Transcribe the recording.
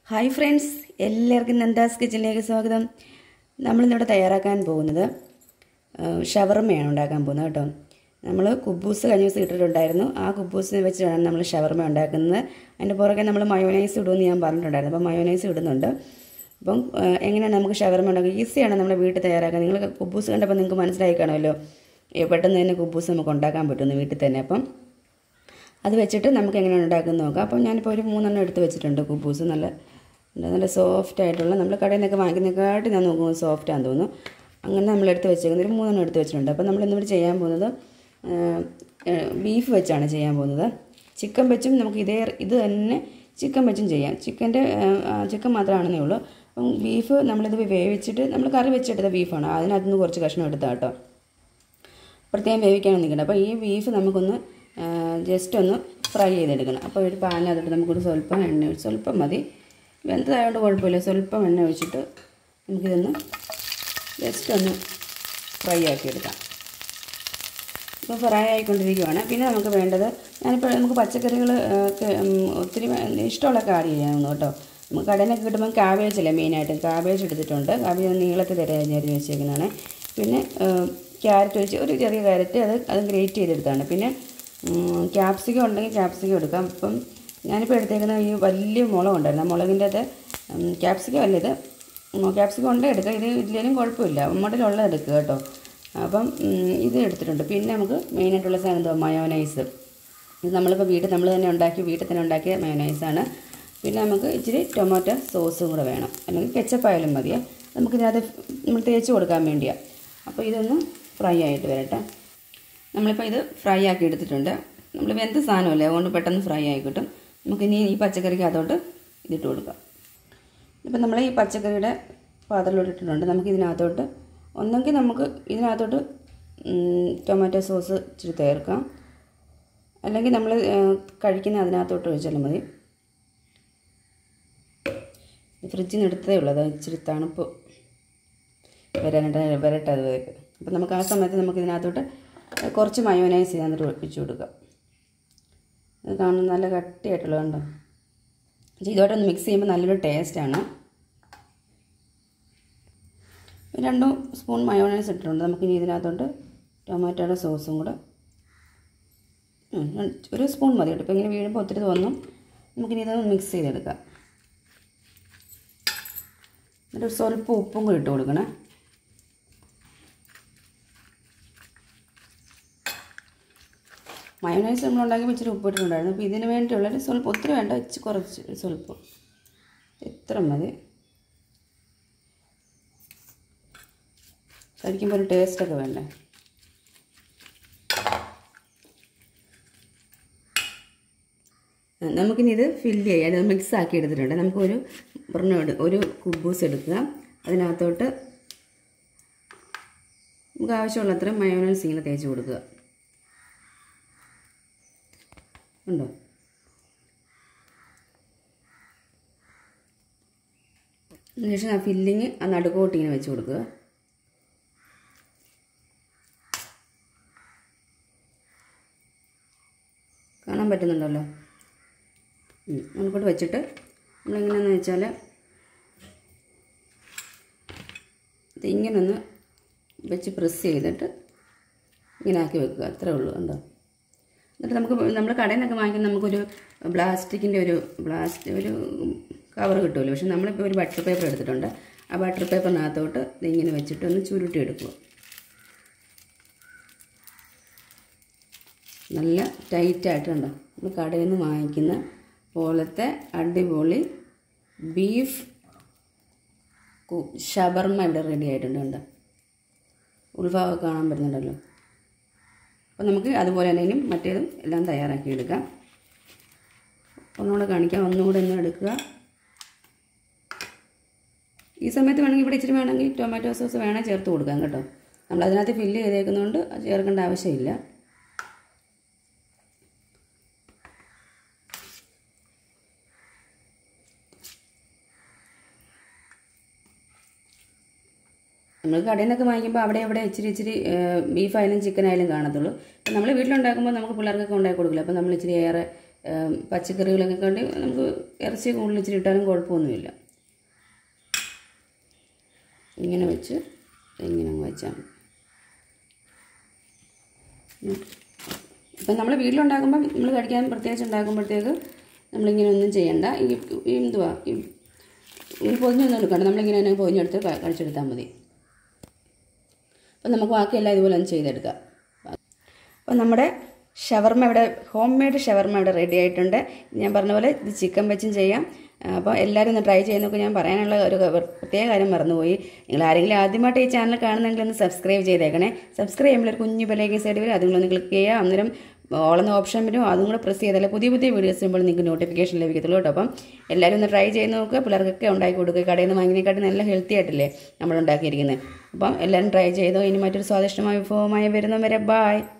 hi friends എല്ലാവർക്കും നന്ദാസ് കിച്ചണിലേക്ക് സ്വാഗതം നമ്മളിന്നിവിടെ തയ്യാറാക്കാൻ പോകുന്നത് ആ, ഷവർമ്മയാണ് ഉണ്ടാക്കാൻ പോകുന്നത് കേട്ടോ നമ്മൾ കുബൂസ് കഴിഞ്ഞ ദിവസം ഇട്ടിട്ടുണ്ടായിരുന്നു ആ കുബൂസിനെ വെച്ചിട്ടാണ് നമ്മൾ ഷവർമ്മ ഉണ്ടാക്കുന്നത് അതിൻ്റെ പുറകെ നമ്മൾ മയോനൈസ് ഇടുമെന്ന് ഞാൻ പറഞ്ഞിട്ടുണ്ടായിരുന്നു അപ്പോൾ മയോനൈസ് ഇടുന്നുണ്ട് അപ്പം ആ, എങ്ങനെയാണ് നമുക്ക് ഷവർമ്മ ഉണ്ടാക്കുക ഈസിയാണ് നമ്മുടെ വീട്ടിൽ തയ്യാറാക്കാൻ നിങ്ങൾ കുബൂസ് കണ്ടപ്പോൾ നിങ്ങൾക്ക് മനസ്സിലായി കാണുമല്ലോ ഏ, പെട്ടെന്ന് തന്നെ കുബൂസ് നമുക്ക് ഉണ്ടാക്കാൻ പറ്റുന്നു വീട്ടിൽ തന്നെ അപ്പം അത് വെച്ചിട്ട് നമുക്ക് എങ്ങനെയാണ് ഉണ്ടാക്കുന്നത് നോക്കാം അപ്പം ഞാനിപ്പോൾ ഒരു മൂന്നെണ്ണം എടുത്ത് വെച്ചിട്ടുണ്ട് കുബൂസ് നല്ല നല്ല സോഫ്റ്റ് ആയിട്ടുള്ള നമ്മൾ കടയിൽ നിന്നൊക്കെ വാങ്ങിക്കുന്നതിനെക്കാട്ടി ഞാൻ നോക്കുമ്പോൾ സോഫ്റ്റ് ആണെന്ന് തോന്നുന്നു അങ്ങനെ നമ്മൾ എടുത്ത് വെച്ചേക്കുന്നത് ഒരു മൂന്നെണ്ണം എടുത്ത് വെച്ചിട്ടുണ്ട് അപ്പം നമ്മൾ ഇന്നിവിടെ ചെയ്യാൻ പോകുന്നത് ബീഫ് വെച്ചാണ് ചെയ്യാൻ പോകുന്നത് ചിക്കൻ വെച്ചും നമുക്ക് ഇതേ ഇത് തന്നെ ചിക്കൻ വെച്ചും ചെയ്യാം ചിക്കൻ്റെ ചിക്കൻ മാത്രമാണെന്നേ ഉള്ളൂ അപ്പം ബീഫ് നമ്മളിത് വേവിച്ചിട്ട് നമ്മൾ കറി വെച്ചെടുത്ത ബീഫാണ് അതിനകത്ത് നിന്ന് കുറച്ച് കഷ്ണം എടുത്താൽ കേട്ടോ പ്രത്യേകം വേവിക്കാനൊന്നും നിൽക്കണ്ട അപ്പോൾ ഈ ബീഫ് നമുക്കൊന്ന് ജസ്റ്റ് ഒന്ന് ഫ്രൈ ചെയ്തെടുക്കണം അപ്പോൾ ഒരു പാനിനകത്തിട്ട് നമുക്കൊരു സ്വല്പം എണ്ണ ഒഴിച്ച് സ്വല്പം മതി വെന്തതായതുകൊണ്ട് കുഴപ്പമില്ല സ്വല്പം എണ്ണ ഒഴിച്ചിട്ട് നമുക്കിതൊന്ന് ജസ്റ്റ് ഒന്ന് ഫ്രൈ ആക്കി എടുക്കാം ഇപ്പോൾ ഫ്രൈ ആയിക്കൊണ്ടിരിക്കുകയാണ് പിന്നെ നമുക്ക് വേണ്ടത് ഞാനിപ്പോൾ നമുക്ക് പച്ചക്കറികൾ ഒക്കെ ഉം, ഒത്തിരി വേ- ഇഷ്ടമുള്ളതൊക്കെ ആഡ് ചെയ്യാമെന്ന് കേട്ടോ നമുക്ക് കടയിൽ നിന്നൊക്കെ കിട്ടുമ്പോൾ ക്യാബേജ് അല്ലേ മെയിനായിട്ട് ക്യാബേജ് എടുത്തിട്ടുണ്ട് ക്യാബേജ് നീളത്തിൽ തിരഞ്ഞരിഞ്ഞ് വെച്ചേക്കുന്നതാണ് പിന്നെ ക്യാരറ്റ് വെച്ച് ഒരു ചെറിയ ക്യാരറ്റ് അത് അത് ഗ്രേറ്റ് ചെയ്തെടുത്താണ് പിന്നെ ക്യാപ്സിക്കം ഉണ്ടെങ്കിൽ ക്യാപ്സിക്കം എടുക്കാം ഇപ്പം ഞാനിപ്പോൾ എടുത്തേക്കുന്ന ഈ വലിയ മുളക് ഉണ്ടായിരുന്നു ആ മുളകിൻ്റെ അത് ക്യാപ്സിക്കം അല്ല ഇത് ക്യാപ്സിക്കം ഉണ്ടെങ്കിൽ എടുക്കുക ഇത് ഇല്ലെങ്കിലും കുഴപ്പമില്ല ഉമ്മട്ടിലുള്ളത് എടുക്കുക കേട്ടോ അപ്പം ഉം, ഇത് എടുത്തിട്ടുണ്ട് പിന്നെ നമുക്ക് മെയിനായിട്ടുള്ള സാധനം എന്തോ മയോനൈസ് ഇത് നമ്മളിപ്പോൾ വീട്ടിൽ നമ്മൾ തന്നെ ഉണ്ടാക്കി വീട്ടിൽ തന്നെ ഉണ്ടാക്കിയ മയോനൈസാണ് പിന്നെ നമുക്ക് ഇച്ചിരി ടൊമാറ്റോ സോസും കൂടെ വേണം അല്ലെങ്കിൽ കെച്ചപ്പായാലും മതിയേ നമുക്കിതിനകത്ത് നമ്മൾ തേച്ച് കൊടുക്കാൻ വേണ്ടിയാണ് അപ്പോൾ ഇതൊന്ന് ഫ്രൈ ആയിട്ട് വരട്ടെ നമ്മളിപ്പോൾ ഇത് ഫ്രൈ ആക്കി എടുത്തിട്ടുണ്ട് നമ്മൾ വെന്ത സാധനമല്ലേ അതുകൊണ്ട് പെട്ടെന്ന് ഫ്രൈ ആയി കിട്ടും നമുക്കിനി ഈ പച്ചക്കറിക്ക് അതോട്ട് ഇതിട്ട് കൊടുക്കാം ഇപ്പം നമ്മൾ ഈ പച്ചക്കറിയുടെ പാത്രത്തിലോട്ട് ഇട്ടിട്ടുണ്ട് നമുക്ക് ഇതിനകത്തോട്ട് ഒന്നെങ്കിൽ നമുക്ക് ഇതിനകത്തോട്ട് ഉം, ടൊമാറ്റോ സോസ് ഇച്ചിരി ചേർക്കാം അല്ലെങ്കിൽ നമ്മൾ കഴിക്കുന്ന അതിനകത്തോട്ട് ഒഴിച്ചാലും മതി ഇത് ഫ്രിഡ്ജിൽ നിന്ന് എടുത്തതേ ഉള്ളൂ അത് ഇച്ചിരി തണുപ്പ് വരാനായിട്ട് വരട്ടെ അത് അപ്പം നമുക്ക് ആ സമയത്ത് നമുക്ക് ഇതിനകത്തോട്ട് കുറച്ച് മയോനൈസ് ഇതിനകത്തോട്ട് ഒഴിച്ച് കൊടുക്കാം ഇത് കാണുന്ന നല്ല കട്ടിയായിട്ടുള്ളത് കണ്ടോ പക്ഷേ ഇതോട്ടൊന്ന് മിക്സ് ചെയ്യുമ്പോൾ നല്ലൊരു ടേസ്റ്റാണ് രണ്ട് സ്പൂൺ മയോണൈസ് ഇട്ടിട്ടുണ്ട് നമുക്കിനി ഇതിനകത്തോട്ട് ടൊമാറ്റോയുടെ സോസും കൂടെ ഉം, ഒരു സ്പൂൺ മതി കേട്ടോ ഇപ്പോൾ ഇങ്ങനെ വീഴുമ്പോൾ ഒത്തിരി തോന്നും നമുക്കിനി ഇതൊന്ന് മിക്സ് ചെയ്തെടുക്കാം എന്നിട്ട് ഒരു സ്വല്പം ഉപ്പും കൂടി ഇട്ട് കൊടുക്കണേ മയോണൈസ് നമ്മൾ ഉണ്ടാക്കി ഇച്ചിരി ഉപ്പ് ഇട്ടിട്ടുണ്ടായിരുന്നു അപ്പോൾ ഇതിന് വേണ്ടിയുള്ളൊരു സ്വല്പം ഒത്തിരി വേണ്ട ഇച്ചിരി കുറച്ച് ഒരു സ്വല്പം ഇത്ര മതി കഴിക്കുമ്പോൾ ഒരു ടേസ്റ്റൊക്കെ വേണ്ടേ ആ, നമുക്കിനി ഇത് ഫില്ല് ചെയ്യാം അത് മിക്സ് ആക്കി എടുത്തിട്ടുണ്ട് നമുക്കൊരു ഒരെണ്ണം എടു ഒരു കുബൂസ് എടുക്കുക അതിനകത്തോട്ട് നമുക്ക് ആവശ്യമുള്ളത്ര മയോണൈസ് ഇങ്ങനെ തേച്ച് കൊടുക്കുക ഉണ്ടോ അതിനുശേഷം ആ ഫില്ലിങ് ആ നടുക്കോട്ട് ഇങ്ങനെ വെച്ച് കൊടുക്കുക കാണാൻ പറ്റുന്നുണ്ടല്ലോ ഉം, നമുക്കോട്ട് വെച്ചിട്ട് നമ്മളെങ്ങനെയാണെന്ന് വെച്ചാൽ ഇത് ഇങ്ങനെ ഒന്ന് വെച്ച് പ്രസ് ചെയ്തിട്ട് ഇങ്ങനെ ആക്കി വെക്കുക അത്രേ ഉള്ളൂ കണ്ടോ എന്നിട്ട് നമുക്ക് നമ്മൾ കടയിൽ നിന്നൊക്കെ വാങ്ങിക്കുന്ന നമുക്കൊരു പ്ലാസ്റ്റിക്കിൻ്റെ ഒരു പ്ലാസ്റ്റിക് ഒരു കവർ കിട്ടുമല്ലോ പക്ഷെ നമ്മളിപ്പോൾ ഒരു ബട്ടർ പേപ്പർ എടുത്തിട്ടുണ്ട് ആ ബട്ടർ പേപ്പറിനകത്തോട്ട് ഇതിങ്ങനെ വെച്ചിട്ട് ഒന്ന് ചുരുട്ടി എടുക്കുക നല്ല ടൈറ്റായിട്ടുണ്ടോ നമ്മൾ കടയിൽ നിന്ന് വാങ്ങിക്കുന്ന പോലത്തെ അടിപൊളി ബീഫ് കു- ഷവർമ്മ ഇവിടെ റെഡി ആയിട്ടുണ്ട് കണ്ടോ ഉൾഭാഗമൊക്കെ കാണാൻ പറ്റുന്നുണ്ടല്ലോ അപ്പോൾ നമുക്ക് അതുപോലെ തന്നെ ഇനിയും മറ്റേതും എല്ലാം തയ്യാറാക്കി എടുക്കാം ഒന്നുകൂടെ കാണിക്കാം ഒന്നുകൂടെ ഒന്ന് എടുക്കുക ഈ സമയത്ത് വേണമെങ്കിൽ ഇവിടെ ഇച്ചിരി വേണമെങ്കിൽ ടൊമാറ്റോ സോസ് വേണേൽ ചേർത്ത് കൊടുക്കാം കേട്ടോ നമ്മൾ അതിനകത്ത് ഫില്ല് ചെയ്തേക്കുന്നതുകൊണ്ട് അത് ചേർക്കേണ്ട ആവശ്യമില്ല നമ്മൾ കടയിൽ നിന്നൊക്കെ വാങ്ങിക്കുമ്പോൾ അവിടെ അവിടെ ഇച്ചിരി ഇച്ചിരി ബീഫ് ആയാലും ചിക്കൻ ആയാലും കാണത്തുള്ളൂ അപ്പം നമ്മൾ വീട്ടിലുണ്ടാക്കുമ്പോൾ നമുക്ക് പിള്ളേർക്കൊക്കെ ഉണ്ടാക്കി കൊടുക്കില്ല അപ്പോൾ നമ്മൾ ഇച്ചിരി ഏറെ ഏം, പച്ചക്കറികളൊക്കെ കണ്ട് നമുക്ക് ഇറച്ചി കൂടുതൽ ഇച്ചിരി ഇട്ടാലും കുഴപ്പമൊന്നുമില്ല ഇങ്ങനെ വെച്ച് ഇങ്ങനെ അങ്ങ് വെച്ചാൽ മതി ഇപ്പം നമ്മൾ വീട്ടിലുണ്ടാക്കുമ്പം നമ്മൾ കഴിക്കാൻ പ്രത്യേകിച്ച് ഉണ്ടാക്കുമ്പോഴത്തേക്ക് നമ്മളിങ്ങനെ ഒന്നും ചെയ്യണ്ട ഈ ഈ എന്തുവാ ഈ ഇങ്ങനെ പൊതിഞ്ഞൊന്നും എടുക്കണ്ട നമ്മളിങ്ങനെ തന്നെ പൊതിഞ്ഞെടുത്ത് ക- കഴിച്ചെടുത്താൽ മതി അപ്പം നമുക്ക് ബാക്കിയെല്ലാം ഇതുപോലെ ഒന്ന് ചെയ്തെടുക്കാം അപ്പം നമ്മുടെ ഷവർമ്മ ഇവിടെ ഹോം മെയ്ഡ് ഷവർമ്മ ഇവിടെ റെഡി ആയിട്ടുണ്ട് ഞാൻ പറഞ്ഞ പോലെ ഇത് ചിക്കൻ വെച്ചും ചെയ്യാം അപ്പോൾ എല്ലാവരും ഒന്ന് ട്രൈ ചെയ്യുന്നൊക്കെ ഞാൻ പറയാനുള്ള ഒരു പ്രത്യേക കാര്യം മറന്നുപോയി നിങ്ങൾ ആരെങ്കിലും ആദ്യമായിട്ട് ഈ ചാനൽ കാണുന്നെങ്കിൽ ഒന്ന് സബ്സ്ക്രൈബ് ചെയ്തേക്കണേ സബ്സ്ക്രൈബ് ചെയ്യുമ്പോൾ ഒരു കുഞ്ഞു ബെലൈക്കൻ സൈഡ് വരും അതും കൂടെ ഒന്ന് ക്ലിക്ക് ചെയ്യുക അന്നേരം ഓളെന്ന ഓപ്ഷൻ വരും അതും കൂടെ പ്രസ് ചെയ്താലേ പുതിയ പുതിയ വീഡിയോസ് വരുമ്പോൾ നിങ്ങൾക്ക് നോട്ടിഫിക്കേഷൻ ലഭിക്കത്തുള്ളൂ കേട്ടോ അപ്പം എല്ലാവരും ഒന്ന് ട്രൈ ചെയ്ത് നോക്കുക പിള്ളേർക്കൊക്കെ ഉണ്ടാക്കി കൊടുക്കുക കടയിൽ നിന്ന് വാങ്ങിയതിനെക്കാട്ടി നല്ല ഹെൽത്തി ആയിട്ടല്ലേ നമ്മൾ ഉണ്ടാക്കിയിരിക്കുന്നത് അപ്പം എല്ലാവരും ട്രൈ ചെയ്തോ ഇനി മറ്റൊരു സ്വാദിഷ്ടമായ വിഭവമായി വരുന്നവരെ ബായ്